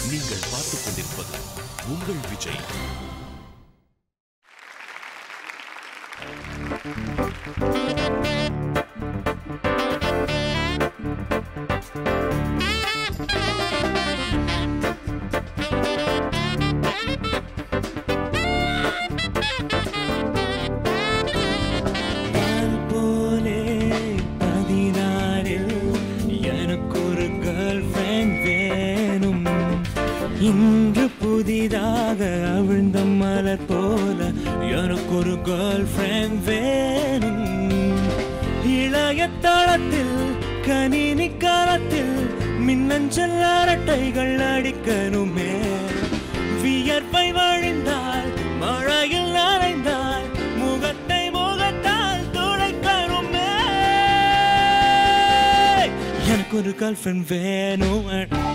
நீங்கள் பார்த்துக் கொண்டிருப்பது உங்கள் விஜய் நாள் போலே பதினாறில் எனக்கு ஒரு கேர்ள் ஃப்ரெண்ட் வேணும் இன்று புதிதாக அவிழ்ந்த மலர் போல எனக்கு ஒரு கேர்ள் ஃப்ரெண்ட் வேணும் இளைய தளத்தில் கணினி காலத்தில் மின்னஞ்சல் அரட்டைகள் அடிக்கணுமே வியர்ப்பை வழிந்தால் மழையில் நனைந்தால் முகத்தை முகத்தால் துடைக்கணுமே எனக்கு ஒரு கேர்ள் ஃப்ரெண்ட் வேணும்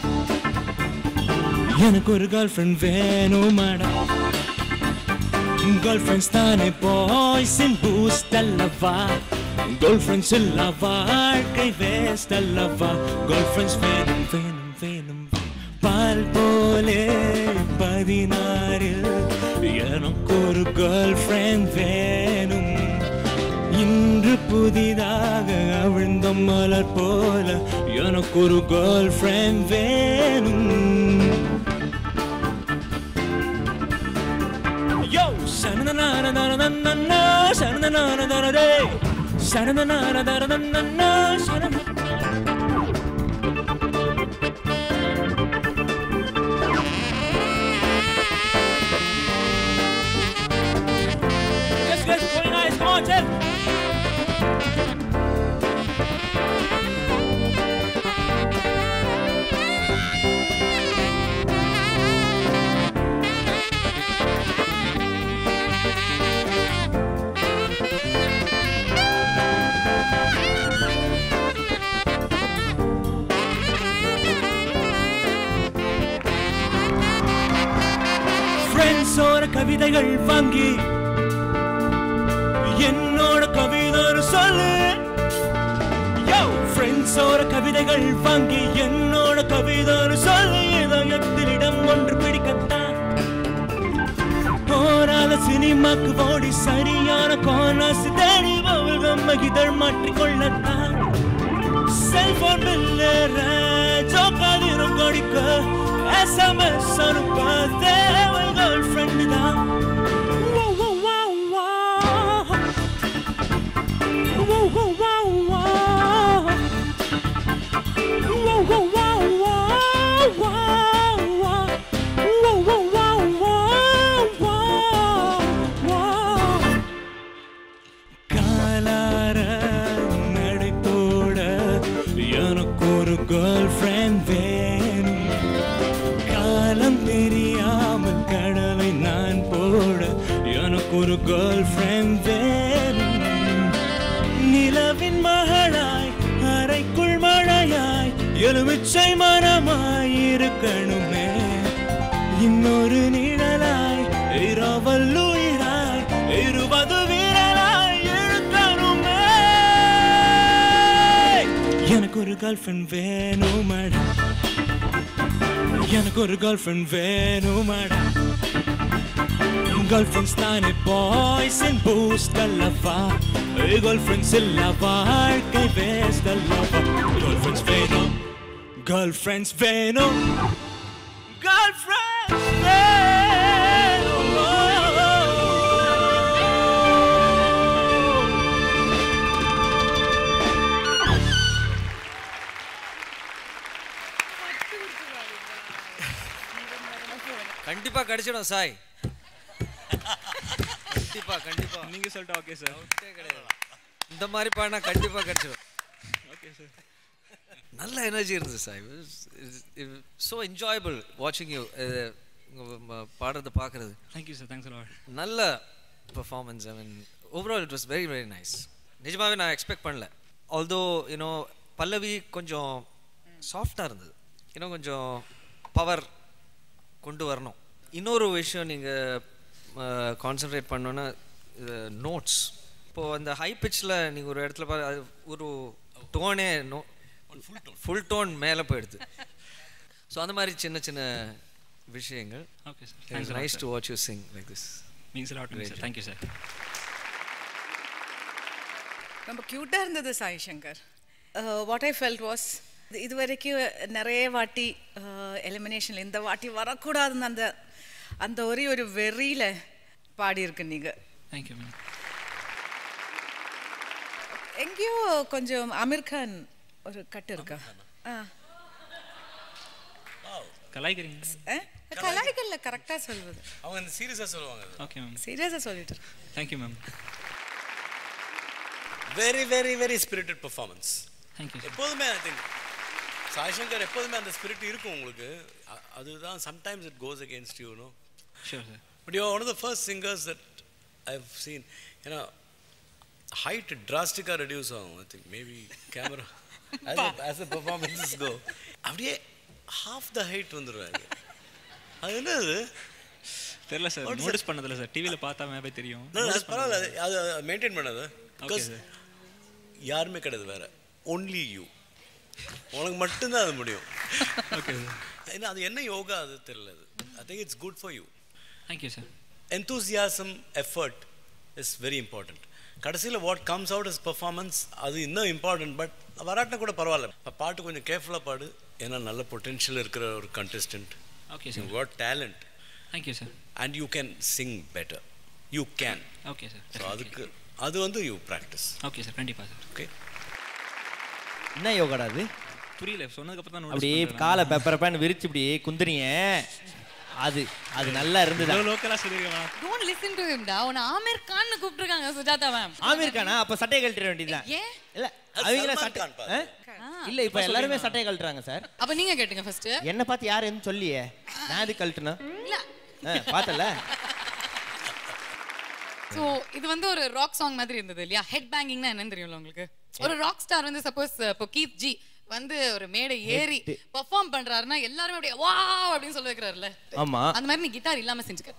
எனக்கு ஒரு கேர்ள் ஃப்ரெண்ட் வேணும் மேடம் கேர்ள் ஃப்ரெண்ட்ஸ் தானே பாய்ஸின் பூஸ்ட் அல்லவா கேர்ள் ஃப்ரெண்ட்ஸ் இல்ல வாழ்க்கை வேஸ்ட் அல்லவா கேர்ள் ஃப்ரெண்ட்ஸ் வேணும் வேணும் வேணும் பால் போலே பதினாறில் எனக்கு ஒரு கேர்ள் ஃப்ரெண்ட் வேணும் இன்று புதிதாக அவிழ்ந்த மலர் போல எனக்கு ஒரு கேர்ள் ஃப்ரெண்ட் வேணும் Yo, sha-na-na-na-na-na-na-na, sha-na-na-na-na-na-na, sha-na-na-na-na-na-na-na, sha-na-na- Yes, guys, very nice. Come on, Jeff. ஃப்ரெண்ட்ஸோட கவிதைகள் வாங்கி என்னோட கவிதை ஒரு சொல்லு யோ ஃப்ரெண்ட்ஸோட கவிதைகள் வாங்கி என்னோட கவிதை ஒரு சொல்லு இதயத்தில் இடம் ஒன்று பிடிக்கத்தான் போராத சினிமாக்கு ஓடி சரியான கோனஸ் தேடி பவுல்கம் மகிதழ் மாற்றிக்கொள்ளத்தான் செல்போன் பில்லேற ஜோக்காதிரும் கொடிக்க எஸ்எம்எஸ் அனுப்ப தேவை கேர்ள் ஃப்ரெண்டு தான் Wow, wow, wow, wow. Wow, wow, wow, wow. Wow, wow, wow, wow, wow, wow. Wow, wow, wow, wow, wow, wow. காலார நடைத்தோட எனக்கு ஒரு கேர்ள் ஃப்ரெண்ட் வேணும் காலம் தெரியாமல் கடலை நான் போட எனக்கு ஒரு கேர்ள் ஃப்ரெண்ட் வேணும் நிலவின் மகளாய் அறைக்குள் மழையாய் எலுமிச்சை மரமாய் இருக்கணுமே இன்னொரு நிழலாய் இரவல் உயிராய் இருபது வீரலாய் இழுக்கணுமே எனக்கு ஒரு கேர்ள் ஃப்ரெண்ட் வேணும் மேடம் எனக்கு ஒரு கேர்ள் ஃப்ரெண்ட் வேணும் மேடம் கேர்ள் ஃப்ரெண்ட்ஸ் தானே பாய்ஸ் அண்ட் பூஸ்ட் அல்லவா கேர்ள் ஃப்ரெண்ட்ஸ் இல்ல வாழ்க்கை வேஸ்ட் அல்லவா கேர்ள் ஃப்ரெண்ட்ஸ் வேணும் கேர்ள் ஃப்ரெண்ட்ஸ் வேணும் கேர்ள் ஃப்ரெண்ட்ஸ் வேணும் கண்டிப்பா கிடைச்சிடும் சாய் கண்டிப்பா கண்டிப்பா நீங்க சொல்லிட்டு ஓகே சார் டவுட்டே கிடையாது இந்த மாதிரி பாடினா கண்டிப்பா கிடைச்சிடும் ஓகே சார் நல்ல எனர்ஜி இருந்தது சாய் ஸோ என்ஜாயபிள் வாட்சிங் யூ பாடுறதை பார்க்குறது தேங்க்யூ சார் தேங்க்ஸ் லாட் நல்ல performance I mean overall it was very very nice நிஜமாவே நான் எக்ஸ்பெக்ட் பண்ணல ஆல்தோ யூனோ பல்லவி கொஞ்சம் சாஃப்டாக இருந்தது இன்னும் கொஞ்சம் பவர் கொண்டு வரணும் இன்னொரு விஷயம் நீங்கள் கான்சென்ட்ரேட் பண்ணோன்னா நோட்ஸ் இப்போது அந்த ஹை பிச்சில் நீங்கள் ஒரு இடத்துல பாரு அது ஒரு டோனே நோ ஃபுல் டோன் மேலே போயிடுது ஸோ அந்த மாதிரி சின்ன சின்ன விஷயங்கள் okay sir it's thanks nice to watch you sing like this means lot sir thank you sir ரொம்ப க்யூட்டாக இருந்தது Sai Shankar what I felt was இது வரைக்கும் நிறைய வாட்டி எலிமினேஷன் இந்த வாட்டி வரக்கூடாதுன்னு அந்த அந்த ஒரே ஒரு வெறியில் பாடியிருக்கு நீங்கள் தேங்க்யூ மேம் எங்கேயோ கொஞ்சம் அமீர் கான் ஒரு கட்டு இருக்கா ஆ கலாய்க்கிறீங்க அஹ்? கலாய்கள்ல கரெக்டாக சொல்வது அவங்க இந்த சீரியஸாக சொல்லுவாங்க ஓகே மேம் சீரியஸாக சொல்லிட்டு thank you ma'am very very very spirited performance thank you sir எப்போதுமே ஐ திங்க் சாய்சங்கர் எப்போதுமே அந்த ஸ்பிரிட் இருக்கும் உங்களுக்கு அ- அதுதான் sometimes it goes against you no sure sir but you one of the first singers that I've seen ஏன்னா ஹைட் டிராஸ்டிக்காக reduce ஆகும் I think maybe camera as a performances go அப்படியே ஹாஃப் த ஹைட் வந்துடுவாங்க அது என்னது தெரியல sir notice பண்ணதில்ல sir டிவியில் பார்த்தா மேபே தெரியும் No, no, அது பரவாயில்ல அது அது மெயின்டைன் பண்ணது ஓகே பிகாஸ் சார் யாருமே கிடையாது வேற ஒன்லி யூ உனக்கு மட்டும்தான் அது முடியும் ஓகே சார் ஏன்னா அது என்ன யோகா அது தெரியல அது I think it's good for you thank you sir enthusiasm effort is very important கடைசியில் what comes out is performance அது இன்னும் இம்பார்ட்டன்ட் பட் வராட்டினா கூட பரவாயில்ல இப்ப பாட்டு கொஞ்சம் கேர்ஃபுல்லாக பாடு ஏன்னா நல்ல பொட்டென்ஷியல் இருக்கிற ஒரு contestant okay you sir got talent thank you sir and you can sing better you can okay sir so அதுக்கு அது வந்து யூ ப்ராக்டிஸ் ஓகே சார் கண்டிப்பாக சார் ஓகே என்ன யோகாடா அது புரியல சொன்னதுக்கப்புறம் தான் அப்படியே நோட்டீஸ் காலை பெப்பரப்பான்னு விரிச்சு இப்படியே குந்துறீங்க அது அது நல்லா இருந்ததா லோக்கலாக சொல்லியிருக்கலாம் டோன்ட் லிசன் டு ஹிம் டா உன ஆமீர் கான் கூப்பிட்டுருக்காங்க சுஜாதா மேம் ஆமீர் கானா அப்ப சட்டையை கழட்டிட வேண்டியதுதான் ஏன் இல்ல அது அவங்கள சல்மான் சட்டை கான் பாரு. ஆ? இல்ல இப்ப எல்லாருமே சட்டையை கழட்டுறாங்க சார் அப்ப நீங்க கேட்டுங்க ஃபர்ஸ்ட் என்ன பார்த்து யாரும் எதுவும் சொல்லியே நான் எது கழட்டுனா இல்ல பார்த்தல சோ இது வந்து ஒரு ராக் சாங் மாதிரி இருந்தது இல்லையா ஹெட் பேங்கிங்னா என்னன்னு தெரியும்ல உங்களுக்கு ஒரு ராக் ஸ்டார் வந்து சப்போஸ் இப்போ கீத் ஜி வந்து ஒரு மேடை ஏறி பெர்ஃபார்ம் பண்றாருன்னா எல்லாருமே அப்படியே வா அப்படின்னு சொல்ல வைக்கிறாருல்ல ஆமா அந்த மாதிரி நீ கிட்டார் இல்லாம செஞ்சுக்க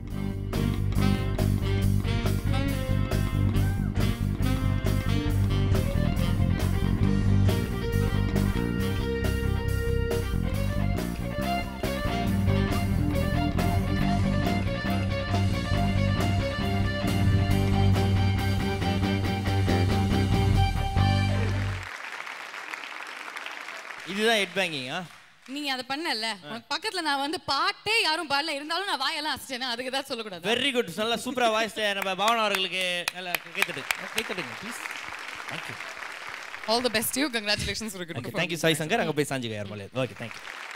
இதுதான் ஹெட் பேங்கிங்கா நீ அதை பண்ணல உனக்கு பக்கத்துல நான் வந்து பாட்டே யாரும் பாடல இருந்தாலும் நான் வாயெல்லாம் அசிச்சேன்னா அதுக்கு ஏதாவது சொல்லக்கூடாது வெரி குட் நல்லா சூப்பரா வாய்ஸ் நம்ம பாவனா அவர்களுக்கு நல்லா கைத்தட்டு கைத்தட்டுங்க please thank you all the best you congratulations ஒரு குட் தேங்க்யூ சாய் சங்கர் அங்க போய் சாஞ்சுக்க யார் மலையா ஓகே தேங்க்யூ